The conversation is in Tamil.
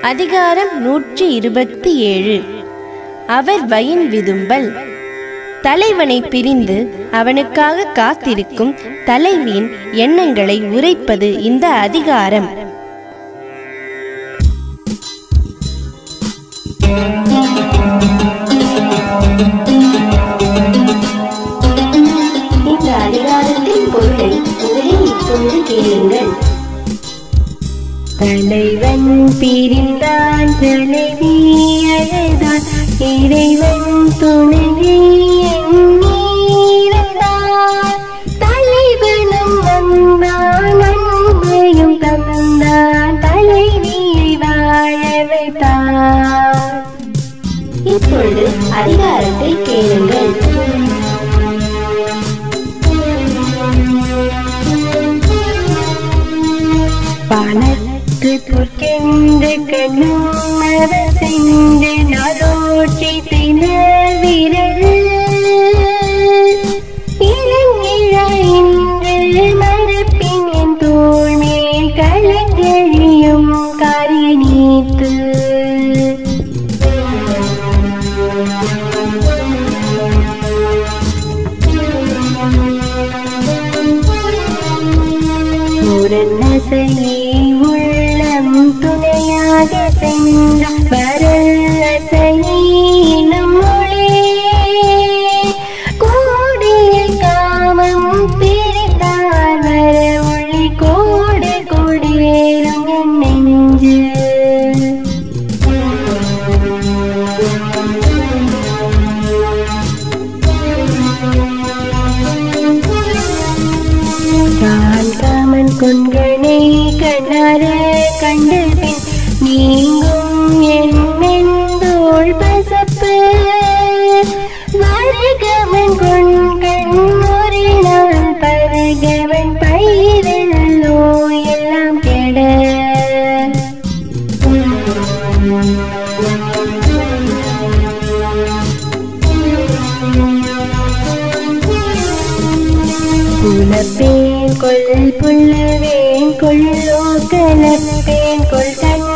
அதிகாரம் நூற்றி இருபத்தி ஏழு அவர் வயின் விதும்பல் தலைவனை பிரிந்து அவனுக்காக காத்திருக்கும் தலைவியின் எண்ணங்களை உரைப்பது இந்த அதிகாரம் இந்த அதிகாரத்தின் பொருளை முதலில் இப்பொழுது கேளுங்கள் தலைவன் பிரிந்தான் தலைவி அழுதான் இறைவன் துணையை எண்ணீரதான் தலைவனும் வந்தான் அன்பையும் தந்தான் தலைவியை வாழ வைத்தான் இப்பொழுது அதிகாரத்தை கேளுங்கள் பணத்து பொற்கென்று கண்ணும் அவர் சென்று நாளோற்றி திணர் விரல் இளங்கிழாயின்று மரப்பின் என் தோள் மேல் கலங்கழியும் காரிய நீத்து முரசையே உள்ளம் துணையாக சென்ற வரசையினும் மொழி கூடிய காமம் பிரித்தார் வர ஒளி கோடு கொடேறும் என் நெஞ்சு நான் காமன் கொண்கனை கண்ணார கண்டு பின் நீங்கும் என் மெந்தோள் பசப்பு வருகவன் கொண்கண் ஒரு நாள் பருகவன் பயிரல்லோ எல்லாம் கெட குலப்பேன் கொள் புல்லவேன் கொள்ளோ கலப்பேன் கொள் கண்